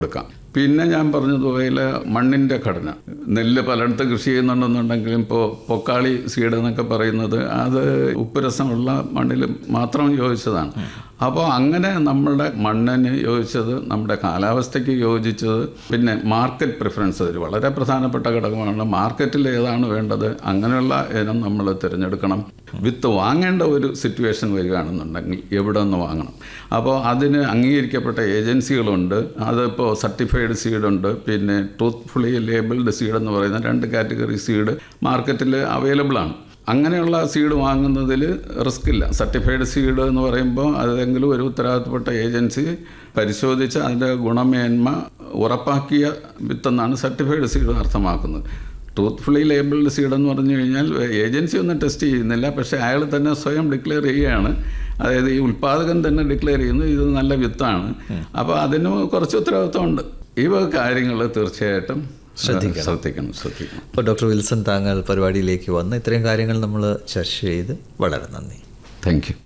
എടുക്കാം പിന്നെ ഞാൻ പറഞ്ഞതുപോലെ മണ്ണിൻ്റെ ഘടന നെല്ല് പലയിടത്ത് കൃഷി ചെയ്യുന്നുണ്ടെന്നുണ്ടെങ്കിലും ഇപ്പോൾ പൊക്കാളി സീഡ് എന്നൊക്കെ പറയുന്നത് അത് ഉപ്പുരസമുള്ള മണ്ണിൽ മാത്രം യോജിച്ചതാണ് അപ്പോൾ അങ്ങനെ നമ്മുടെ മണ്ണിന് യോജിച്ചത് നമ്മുടെ കാലാവസ്ഥയ്ക്ക് യോജിച്ചത് പിന്നെ മാർക്കറ്റ് പ്രിഫറൻസ് ഒരു വളരെ പ്രധാനപ്പെട്ട ഘടകമാണ് മാർക്കറ്റിൽ ഏതാണ് വേണ്ടത് അങ്ങനെയുള്ള ഇനം നമ്മൾ തിരഞ്ഞെടുക്കണം വിത്ത് വാങ്ങേണ്ട ഒരു സിറ്റുവേഷൻ വരികയാണെന്നുണ്ടെങ്കിൽ എവിടെ നിന്ന് വാങ്ങണം അപ്പോൾ അതിന് അംഗീകരിക്കപ്പെട്ട ഏജൻസികളുണ്ട് അതിപ്പോൾ സർട്ടിഫൈഡ് സീഡുണ്ട് പിന്നെ ട്രൂത്ത്ഫുള്ളി ലേബിൾഡ് സീഡ് എന്ന് പറയുന്ന രണ്ട് കാറ്റഗറി സീഡ് മാർക്കറ്റിൽ അവൈലബിൾ ആണ് അങ്ങനെയുള്ള സീഡ് വാങ്ങുന്നതിൽ റിസ്ക് ഇല്ല സർട്ടിഫൈഡ് സീഡ് എന്ന് പറയുമ്പോൾ അതെങ്കിലും ഒരു ഉത്തരവാദിത്തപ്പെട്ട ഏജൻസി പരിശോധിച്ച് അതിൻ്റെ ഗുണമേന്മ ഉറപ്പാക്കിയ വിത്തെന്നാണ് സർട്ടിഫൈഡ് സീഡ് അർത്ഥമാക്കുന്നത് ട്രൂത്ത്ഫുള്ളി ലേബിൾഡ് സീഡ് എന്ന് പറഞ്ഞു കഴിഞ്ഞാൽ ഏജൻസി ഒന്നും ടെസ്റ്റ് ചെയ്യുന്നില്ല പക്ഷേ അയാൾ തന്നെ സ്വയം ഡിക്ലെയർ ചെയ്യുകയാണ് അതായത് ഈ ഉൽപ്പാദകൻ തന്നെ ഡിക്ലെയർ ചെയ്യുന്നു ഇത് നല്ല വിത്താണ് അപ്പോൾ അതിന് കുറച്ച് ഉത്തരവാദിത്തമുണ്ട് ഈ വക കാര്യങ്ങൾ തീർച്ചയായിട്ടും ശ്രദ്ധിക്കണം. ശ്രദ്ധിക്കണം ശ്രദ്ധിക്കണം അപ്പോൾ ഡോക്ടർ വിൽസൺ താങ്കൾ പരിപാടിയിലേക്ക് വന്ന് ഇത്രയും കാര്യങ്ങൾ നമ്മൾ ചർച്ച ചെയ്ത് വളരെ നന്ദി താങ്ക് യു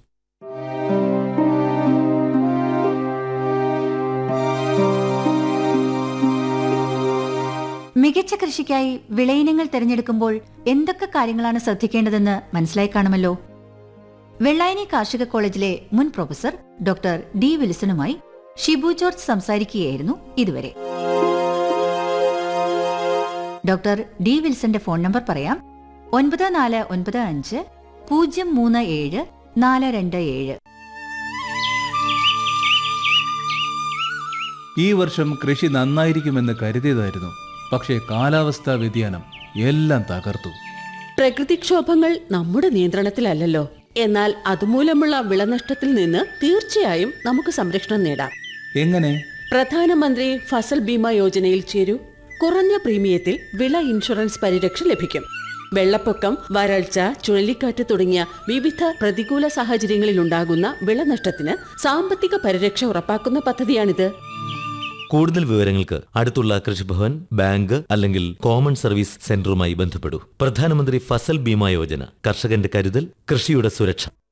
മികച്ച കൃഷിക്കായി വിളയിനങ്ങൾ തിരഞ്ഞെടുക്കുമ്പോൾ എന്തൊക്കെ കാര്യങ്ങളാണ് ശ്രദ്ധിക്കേണ്ടതെന്ന് മനസ്സിലായി കാണുമല്ലോ വെള്ളായണി കാർഷിക കോളേജിലെ മുൻ പ്രൊഫസർ ഡോക്ടർ ഡി വിൽസണുമായി ഷിബു ജോർജ് സംസാരിക്കുകയായിരുന്നു ഇതുവരെ ഡോക്ടർ ഡി വിൽസന്റെ ഫോൺ നമ്പർ പറയാം ഒൻപത് നാല് ഒൻപത് അഞ്ച് പൂജ്യം മൂന്ന് ഏഴ് നാല് രണ്ട് ഏഴ് ഈ വർഷം കൃഷി നന്നായിരിക്കുമെന്ന് കരുതിയതായിരുന്നു പക്ഷേ കാലാവസ്ഥാ വ്യതിയാനം എല്ലാം തകർത്തു പ്രകൃതിക്ഷോഭങ്ങൾ നമ്മുടെ നിയന്ത്രണത്തിലല്ലല്ലോ എന്നാൽ അതുമൂലമുള്ള വിളനഷ്ടത്തിൽ നിന്ന് തീർച്ചയായും നമുക്ക് സംരക്ഷണം നേടാം എങ്ങനെ പ്രധാനമന്ത്രി ഫസൽ ബീമ യോജനയിൽ ചേരൂ കുറഞ്ഞ പ്രീമിയത്തിൽ വിള ഇൻഷുറൻസ് പരിരക്ഷ ലഭിക്കും വെള്ളപ്പൊക്കം വരൾച്ച ചുഴലിക്കാറ്റ് തുടങ്ങിയ വിവിധ പ്രതികൂല സാഹചര്യങ്ങളിലുണ്ടാകുന്ന വിളനഷ്ടത്തിന് സാമ്പത്തിക പരിരക്ഷ ഉറപ്പാക്കുന്ന പദ്ധതിയാണിത് കൂടുതൽ വിവരങ്ങൾക്ക് അടുത്തുള്ള കൃഷിഭവൻ ബാങ്ക് അല്ലെങ്കിൽ കോമൺ സർവീസ് സെന്ററുമായി ബന്ധപ്പെടൂ പ്രധാനമന്ത്രി ഫസൽ ബീമ യോജന കർഷകന്റെ കരുതൽ കൃഷിയുടെ സുരക്ഷ